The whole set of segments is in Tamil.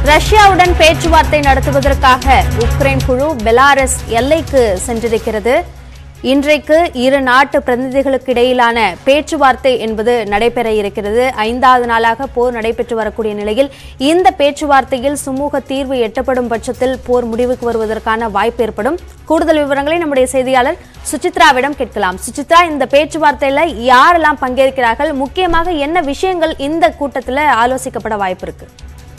ரஷ்யாவுடன் பேச்சுவார்த்தை நடத்துவதற்காக உக்ரைன் குழு பெலாரஸ் எல்லைக்கு சென்றிருக்கிறது இன்றைக்கு இரு நாட்டு பிரதிநிதிகளுக்கு இடையிலான பேச்சுவார்த்தை என்பது நடைபெற இருக்கிறது ஐந்தாவது நாளாக போர் நடைபெற்று வரக்கூடிய நிலையில் இந்த பேச்சுவார்த்தையில் சுமூக தீர்வு எட்டப்படும் பட்சத்தில் போர் முடிவுக்கு வருவதற்கான வாய்ப்பு ஏற்படும் கூடுதல் விவரங்களை நம்முடைய செய்தியாளர் சுசித்ராவிடம் கேட்கலாம் சுசித்ரா இந்த பேச்சுவார்த்தையில யாரெல்லாம் பங்கேற்கிறார்கள் முக்கியமாக என்ன விஷயங்கள் இந்த கூட்டத்தில் ஆலோசிக்கப்பட வாய்ப்பு இருக்கு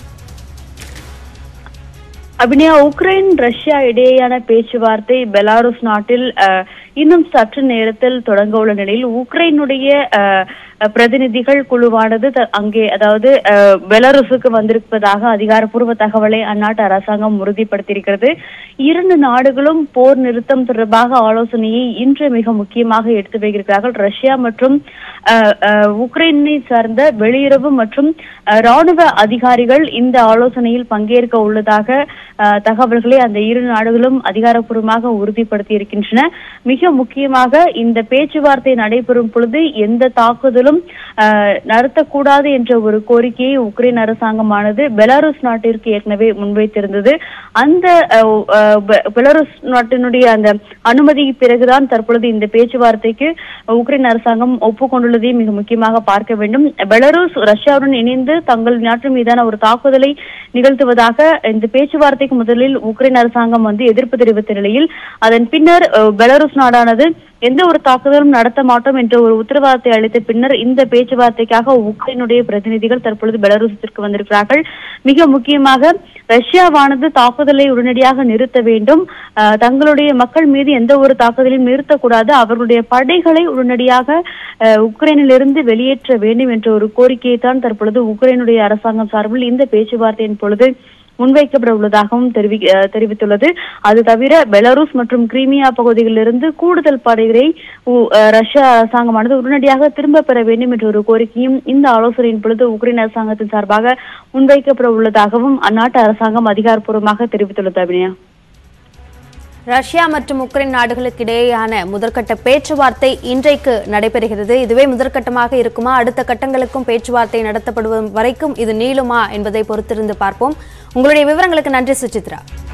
அபிநயா உக்ரைன் ரஷ்யா இடையேயான பேச்சுவார்த்தை பெலாருஸ் நாட்டில் அஹ், இன்னும் சற்று நேரத்தில் தொடங்க உள்ள நிலையில் உக்ரைனுடைய அஹ், அஹ், பிரதிநிதிகள் குழுவானது த- அங்கே அதாவது அஹ், பெலாருஸுக்கு வந்திருப்பதாக அதிகாரப்பூர்வ தகவலை அந்நாட்டு அரசாங்கம் உறுதிப்படுத்தியிருக்கிறது இரண்டு நாடுகளும் போர் நிறுத்தம் தொடர்பாக ஆலோசனையை இன்று மிக முக்கியமாக எடுத்து வைக்கிறார்கள் ரஷ்யா மற்றும் அஹ், அஹ், உக்ரைனை சார்ந்த வெளியுறவு மற்றும் அஹ், ராணுவ அதிகாரிகள் இந்த ஆலோசனையில் பங்கேற்க உள்ளதாக அஹ், தகவல்களை அந்த இரு நாடுகளும் அதிகாரப்பூர்வமாக உறுதிப்படுத்தி இருக்கின்றன மிக முக்கியமாக இந்த பேச்சுவார்த்தை நடைபெறும் பொழுது எந்த தாக்குதலும் அஹ், நடத்தக்கூடாது என்ற ஒரு கோரிக்கையை உக்ரைன் அரசாங்கமானது பெலாருஸ் நாட்டிற்கு ஏற்கனவே முன்வைத்திருந்தது அந்த அஹ், அஹ், பெ- பெலாருஸ் நாட்டினுடைய அந்த அனுமதி பிறகுதான் தற்பொழுது இந்த பேச்சுவார்த்தைக்கு உக்ரைன் அரசாங்கம் ஒப்புக்கொண்டுள்ளதையும் மிக முக்கியமாக பார்க்க வேண்டும் பெலாருஸ் ரஷ்யாவுடன் இணைந்து தங்கள் நாட்டு மீதான ஒரு தாக்குதலை நிகழ்த்துவதாக இந்த பேச்சுவார்த்தைக்கு முதலில் உக்ரைன் அரசாங்கம் வந்து எதிர்ப்பு தெரிவித்த நிலையில் அதன் பின்னர் அஹ், பெலாருஸ் நாடானது எந்த ஒரு தாக்குதலும் நடத்த மாட்டோம் என்ற ஒரு உத்தரவாதத்தை அளித்த பின்னர் இந்த பேச்சுவார்த்தைக்காக உக்ரைனுடைய பிரதிநிதிகள் தற்பொழுது பெலாருஸிற்கு வந்திருக்கிறார்கள் மிக முக்கியமாக ரஷ்யாவானது தாக்குதலை உடனடியாக நிறுத்த வேண்டும் அஹ், தங்களுடைய மக்கள் மீது எந்த ஒரு தாக்குதலையும் நிறுத்தக்கூடாது அவர்களுடைய படைகளை உடனடியாக அஹ், உக்ரைனிலிருந்து வெளியேற்ற வேண்டும் என்ற ஒரு கோரிக்கையை தான் தற்பொழுது உக்ரைனுடைய அரசாங்கம் சார்பில் இந்த பேச்சுவார்த்தையின் பொழுது முன்வைக்கப்பட உள்ளதாகவும் தெரிவி அஹ் தெரிவித்துள்ளது அது தவிர பெலாருஸ் மற்றும் கிரீமியா பகுதிகளிலிருந்து கூடுதல் படைகளை உ- அஹ் ரஷ்யா அரசாங்கமானது உடனடியாக திரும்ப பெற வேண்டும் என்ற ஒரு கோரிக்கையும் இந்த ஆலோசனையின் பொழுது உக்ரைன் அரசாங்கத்தின் சார்பாக முன்வைக்கப்பட உள்ளதாகவும் அந்நாட்டு அரசாங்கம் அதிகாரப்பூர்வமாக தெரிவித்துள்ளது அபிநயா ரஷ்யா மற்றும் உக்ரைன் நாடுகளுக்கு இடையேயான முதற்கட்ட பேச்சுவார்த்தை இன்றைக்கு நடைபெறுகிறது இதுவே முதற்கட்டமாக இருக்குமா அடுத்த கட்டங்களுக்கும் பேச்சுவார்த்தை நடத்தப்படுவதும் வரைக்கும் இது நீளுமா என்பதை பொறுத்திருந்து பார்ப்போம் உங்களுடைய விவரங்களுக்கு நன்றி சுசித்ரா